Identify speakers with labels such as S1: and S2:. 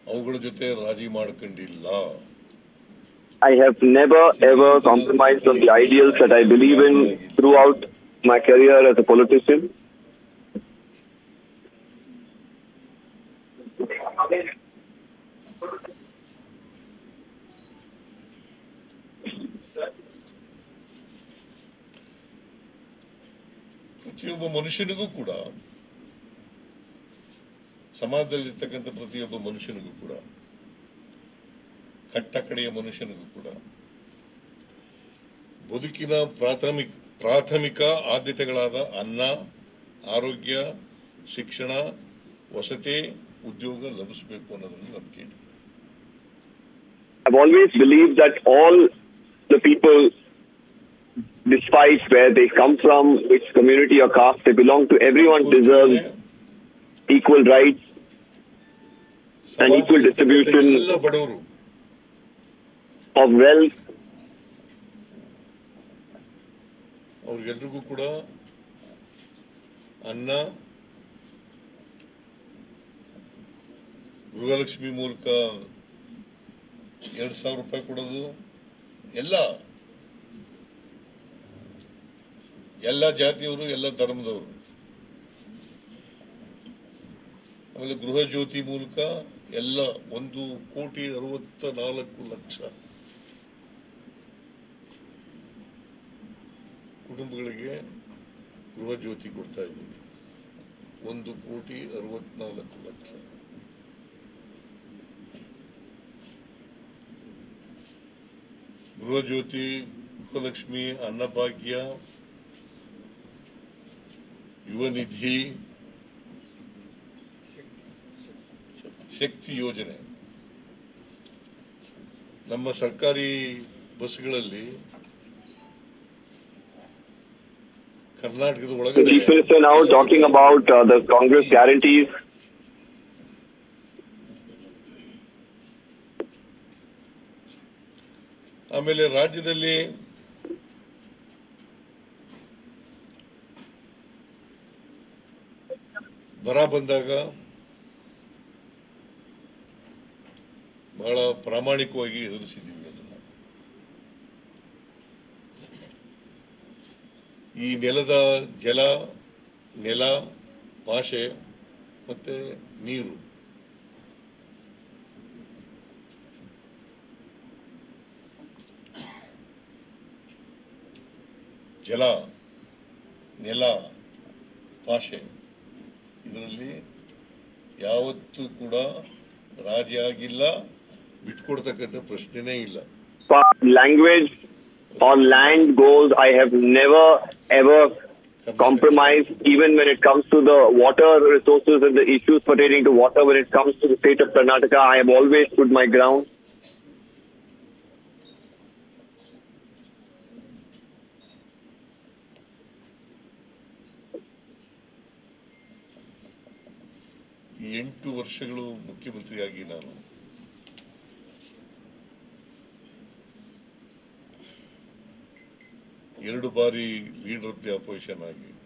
S1: ಅವುಗಳ ಜೊತೆ ರಾಜಿ ಮಾಡ್ಕೊಂಡಿಲ್ಲ
S2: I have never ever compromised on the ideals that I believe in throughout my career as a politician.
S1: ಪ್ರತಿಯೊಬ್ಬ ಮನುಷ್ಯನಿಗೂ ಕೂಡ ಸಮಾಜದಲ್ಲಿರ್ತಕ್ಕಂಥ ಪ್ರತಿಯೊಬ್ಬ ಮನುಷ್ಯನಿಗೂ ಕೂಡ ಕಟ್ಟ ಕಡೆಯ ಮನುಷ್ಯನಿಗೂ ಕೂಡ ಬದುಕಿನ ಪ್ರಾಥಮಿಕ ಪ್ರಾಥಮಿಕ ಆದ್ಯತೆಗಳಾದ ಅನ್ನ ಆರೋಗ್ಯ ಶಿಕ್ಷಣ ವಸತಿ ಉದ್ಯೋಗ ಲಭಿಸಬೇಕು ಅನ್ನೋದ್ರಲ್ಲಿ ನಂಬಿಕೆ ಇದೆ
S2: I've always believed that all the people, despite where they come from, which community or caste they belong to, everyone deserves equal rights and equal distribution
S1: ಎಲ್ಲ ಬಡವರು
S2: of wealth
S1: ಅವ್ರಿಗೆಲ್ರಿಗೂ ಕೂಡ ಅನ್ನ ಗೃಹಲಕ್ಷ್ಮಿ ಮೂಲಕ ಎರಡ್ ಸಾವಿರ ರೂಪಾಯಿ ಕೊಡೋದು ಎಲ್ಲ ಎಲ್ಲ ಜಾತಿಯವರು ಎಲ್ಲ ಧರ್ಮದವರು ಆಮೇಲೆ ಗೃಹ ಜ್ಯೋತಿ ಮೂಲಕ ಎಲ್ಲ ಒಂದು ಕೋಟಿ ಅರವತ್ತ ನಾಲ್ಕು ಲಕ್ಷ ಕುಟುಂಬಗಳಿಗೆ ಗೃಹ ಜ್ಯೋತಿ ಕೊಡ್ತಾ ಇದ್ದೀವಿ ಒಂದು ಕೋಟಿ ಅರವತ್ನಾಲ್ಕು ಲಕ್ಷ ಗೃಹ ಜ್ಯೋತಿ ಗೃಹಲಕ್ಷ್ಮಿ ಅನ್ನಭಾಗ್ಯ ಯುವ ನಿಧಿ ಶಕ್ತಿ ಯೋಜನೆ ನಮ್ಮ ಸರ್ಕಾರಿ ಬಸ್ಗಳಲ್ಲಿ ಕರ್ನಾಟಕದ
S2: The
S1: ಒಳಗಡೆ
S2: Chief Minister now talking about uh, the Congress guarantees.
S1: ಆಮೇಲೆ ರಾಜ್ಯದಲ್ಲಿ ಬರ ಬಂದಾಗ ಬಹಳ ಪ್ರಾಮಾಣಿಕವಾಗಿ ಎದುರಿಸಿದ್ದೀವಿ ಅದನ್ನ ಈ ನೆಲದ ಜಲ ನೆಲ ಭಾಷೆ ಮತ್ತೆ ನೀರು ಜಲ ನೆಲ ಭಾಷೆ ಇದರಲ್ಲಿ ಯಾವತ್ತೂ ಕೂಡ ರಾಜಿ ಆಗಿಲ್ಲ ಬಿಟ್ಕೊಡ್ತಕ್ಕಂಥ ಪ್ರಶ್ನೆನೇ ಇಲ್ಲ
S2: For language or land goals, I have never ever compromised, even when it comes to the water resources and the issues pertaining to water. When it comes to the state of Karnataka, I have always stood my ground.
S1: ಈ ಎಂಟು ವರ್ಷಗಳು ಮುಖ್ಯಮಂತ್ರಿಯಾಗಿ ನಾನು ಎರಡು ಬಾರಿ leader of the opposition ಆಗಿ